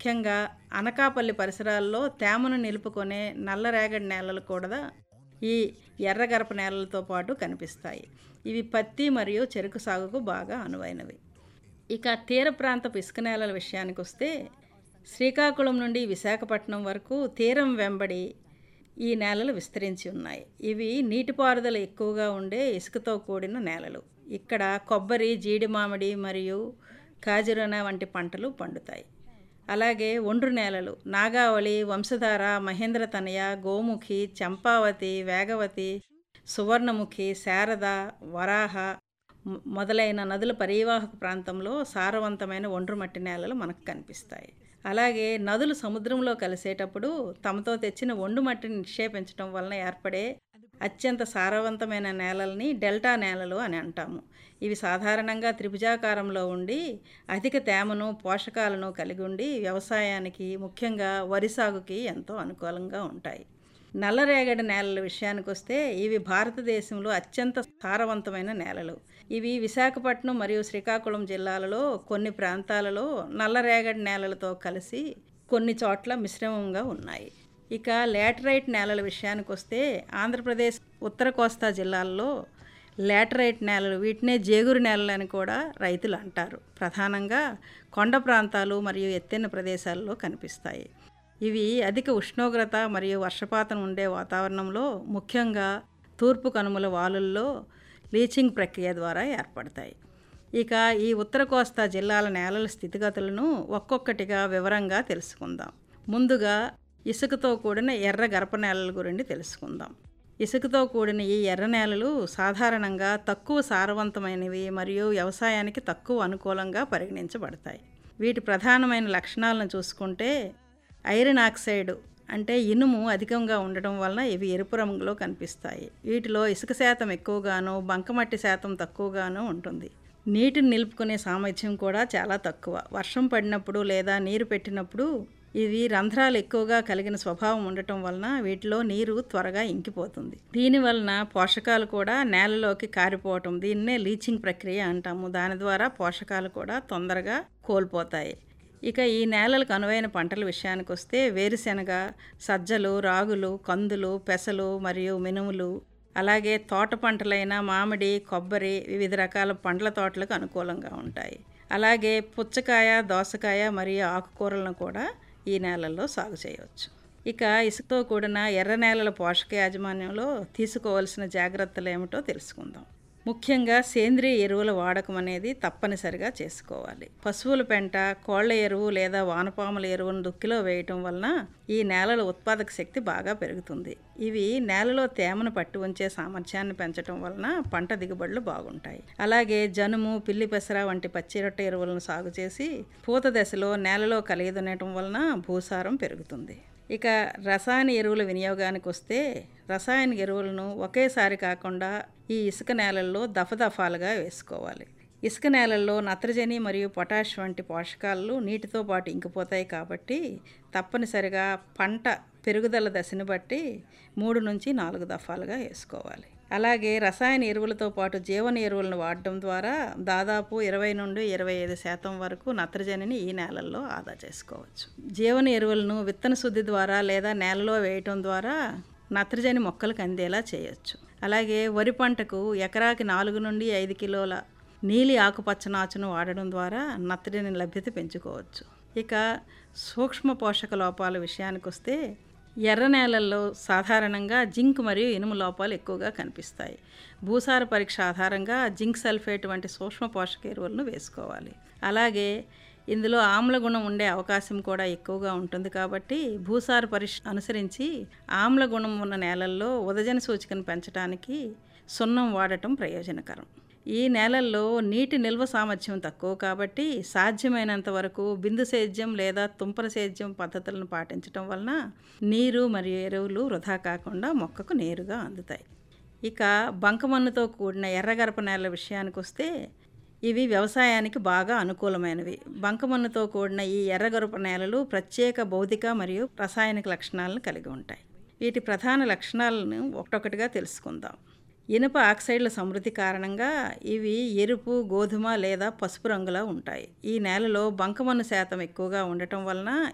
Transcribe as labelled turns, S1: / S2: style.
S1: ముఖ్యంగా అనకాపల్లి పరిసరాల్లో తేమను నిలుపుకునే నల్లరేగడి నేలలు కూడా ఈ ఎర్రగరప నేలలతో పాటు కనిపిస్తాయి ఇవి పత్తి మరియు చెరుకు సాగుకు బాగా అనువైనవి ఇక తీర ప్రాంతపు ఇసుక నేలల విషయానికి వస్తే శ్రీకాకుళం నుండి విశాఖపట్నం వరకు తీరం వెంబడి ఈ నేలలు విస్తరించి ఉన్నాయి ఇవి నీటిపారుదల ఎక్కువగా ఉండే ఇసుకతో కూడిన నేలలు ఇక్కడ కొబ్బరి జీడి మామిడి మరియు కాజురన వంటి పంటలు పండుతాయి అలాగే ఒండ్రు నేలలు నాగావళి వంశధార మహేంద్ర తనయ గోముఖి చంపావతి వేగవతి సువర్ణముఖి శారద వరాహ మ- మొదలైన నదుల పరివాహక ప్రాంతంలో సారవంతమైన ఒండ్రు మట్టి నేలలు మనకు కనిపిస్తాయి అలాగే నదులు సముద్రంలో కలిసేటప్పుడు తమతో తెచ్చిన ఒండు మట్టిని నిక్షేపించడం వలన ఏర్పడే అత్యంత సారవంతమైన నేలల్ని డెల్టా నేలలు అని అంటాము ఇవి సాధారణంగా త్రిభుజాకారంలో ఉండి అధిక తేమను పోషకాలను కలిగి ఉండి వ్యవసాయానికి ముఖ్యంగా వరి సాగుకి ఎంతో అనుకూలంగా ఉంటాయి నల్లరేగడి నేలల విషయానికి వస్తే ఇవి భారతదేశంలో అత్యంత సారవంతమైన నేలలు ఇవి విశాఖపట్నం మరియు శ్రీకాకుళం జిల్లాలలో కొన్ని ప్రాంతాలలో నల్లరేగడి నేలలతో కలిసి కొన్ని చోట్ల మిశ్రమంగా ఉన్నాయి ఇక లేటరైట్ నేలల విషయానికి వస్తే ఆంధ్రప్రదేశ్ ఉత్తర కోస్తా జిల్లాల్లో లేటరైట్ నేలలు వీటినే జేగురు నేలలు అని కూడా రైతులు అంటారు ప్రధానంగా కొండ ప్రాంతాలు మరియు ఎత్తైన ప్రదేశాల్లో కనిపిస్తాయి ఇవి అధిక ఉష్ణోగ్రత మరియు వర్షపాతం ఉండే వాతావరణంలో ముఖ్యంగా తూర్పు కనుమల వాలుల్లో లీచింగ్ ప్రక్రియ ద్వారా ఏర్పడతాయి ఇక ఈ ఉత్తర కోస్తా జిల్లాల నేలల స్థితిగతులను ఒక్కొక్కటిగా వివరంగా తెలుసుకుందాం ముందుగా ఇసుకతో కూడిన ఎర్ర గరప నేలల గురించి తెలుసుకుందాం ఇసుకతో కూడిన ఈ ఎర్ర నేలలు సాధారణంగా తక్కువ సారవంతమైనవి మరియు వ్యవసాయానికి తక్కువ అనుకూలంగా పరిగణించబడతాయి వీటి ప్రధానమైన లక్షణాలను చూసుకుంటే ఐరన్ ఆక్సైడ్ అంటే ఇనుము అధికంగా ఉండటం వలన ఇవి ఎరుపు రంగులో కనిపిస్తాయి వీటిలో ఇసుక శాతం ఎక్కువగాను బంకమట్టి శాతం తక్కువగాను ఉంటుంది నీటిని నిలుపుకునే సామర్థ్యం కూడా చాలా తక్కువ వర్షం పడినప్పుడు లేదా నీరు పెట్టినప్పుడు ఇవి రంధ్రాలు ఎక్కువగా కలిగిన స్వభావం ఉండటం వలన వీటిలో నీరు త్వరగా ఇంకిపోతుంది దీని వలన పోషకాలు కూడా నేలలోకి కారిపోవటం దీన్నే లీచింగ్ ప్రక్రియ అంటాము దాని ద్వారా పోషకాలు కూడా తొందరగా కోల్పోతాయి ఇక ఈ నేలలకు అనువైన పంటల విషయానికి వస్తే వేరుశెనగ సజ్జలు రాగులు కందులు పెసలు మరియు మినుములు అలాగే తోట పంటలైన మామిడి కొబ్బరి వివిధ రకాల పండ్ల తోటలకు అనుకూలంగా ఉంటాయి అలాగే పుచ్చకాయ దోసకాయ మరియు ఆకుకూరలను కూడా ఈ నేలల్లో సాగు చేయవచ్చు ఇక ఇసుకతో కూడిన ఎర్ర నేలల పోషక యాజమాన్యంలో తీసుకోవాల్సిన జాగ్రత్తలు ఏమిటో తెలుసుకుందాం ముఖ్యంగా సేంద్రియ ఎరువుల వాడకం అనేది తప్పనిసరిగా చేసుకోవాలి పశువుల పెంట కోళ్ల ఎరువు లేదా వానపాముల ఎరువును దుక్కిలో వేయటం వలన ఈ నేలల ఉత్పాదక శక్తి బాగా పెరుగుతుంది ఇవి నేలలో తేమను పట్టి ఉంచే సామర్థ్యాన్ని పెంచడం వలన పంట దిగుబడులు బాగుంటాయి అలాగే జనుము పిల్లి పెసర వంటి పచ్చిరొట్ట ఎరువులను సాగు చేసి పూత దశలో నేలలో కలిగిదునటం వలన భూసారం పెరుగుతుంది ఇక రసాయన ఎరువుల వినియోగానికి వస్తే రసాయనిక ఎరువులను ఒకేసారి కాకుండా ఈ ఇసుక నేలల్లో దఫదఫాలుగా వేసుకోవాలి ఇసుక నేలల్లో నత్రజని మరియు పొటాష్ వంటి పోషకాలు నీటితో పాటు ఇంకిపోతాయి కాబట్టి తప్పనిసరిగా పంట పెరుగుదల దశని బట్టి మూడు నుంచి నాలుగు దఫాలుగా వేసుకోవాలి అలాగే రసాయన ఎరువులతో పాటు జీవన ఎరువులను వాడడం ద్వారా దాదాపు ఇరవై నుండి ఇరవై ఐదు శాతం వరకు నత్రజనిని ఈ నేలల్లో ఆదా చేసుకోవచ్చు జీవన ఎరువులను విత్తన శుద్ధి ద్వారా లేదా నేలలో వేయటం ద్వారా నత్రజని మొక్కలకు అందేలా చేయొచ్చు అలాగే వరి పంటకు ఎకరాకి నాలుగు నుండి ఐదు కిలోల నీలి ఆకుపచ్చ నాచును వాడడం ద్వారా నత్రజని లభ్యత పెంచుకోవచ్చు ఇక సూక్ష్మ పోషక లోపాల విషయానికి వస్తే ఎర్ర నేలల్లో సాధారణంగా జింక్ మరియు ఇనుము లోపాలు ఎక్కువగా కనిపిస్తాయి భూసార పరీక్ష ఆధారంగా జింక్ సల్ఫేట్ వంటి సూక్ష్మ పోషక ఎరువులను వేసుకోవాలి అలాగే ఇందులో ఆమ్ల గుణం ఉండే అవకాశం కూడా ఎక్కువగా ఉంటుంది కాబట్టి భూసార పరీక్ష అనుసరించి ఆమ్ల గుణం ఉన్న నేలల్లో ఉదజన సూచికను పెంచడానికి సున్నం వాడటం ప్రయోజనకరం ఈ నేలల్లో నీటి నిల్వ సామర్థ్యం తక్కువ కాబట్టి సాధ్యమైనంత వరకు బిందు సేద్యం లేదా తుంపర సేద్యం పద్ధతులను పాటించడం వలన నీరు మరియు ఎరువులు వృధా కాకుండా మొక్కకు నేరుగా అందుతాయి ఇక బంకమన్నుతో కూడిన ఎర్రగరప నేల విషయానికి వస్తే ఇవి వ్యవసాయానికి బాగా అనుకూలమైనవి బంకమన్నుతో కూడిన ఈ ఎర్రగరుప నేలలు ప్రత్యేక భౌతిక మరియు రసాయనిక లక్షణాలను కలిగి ఉంటాయి వీటి ప్రధాన లక్షణాలను ఒకటొకటిగా తెలుసుకుందాం ఇనుప ఆక్సైడ్ల సమృద్ధి కారణంగా ఇవి ఎరుపు గోధుమ లేదా పసుపు రంగులా ఉంటాయి ఈ నేలలో బంకమన్ను శాతం ఎక్కువగా ఉండటం వలన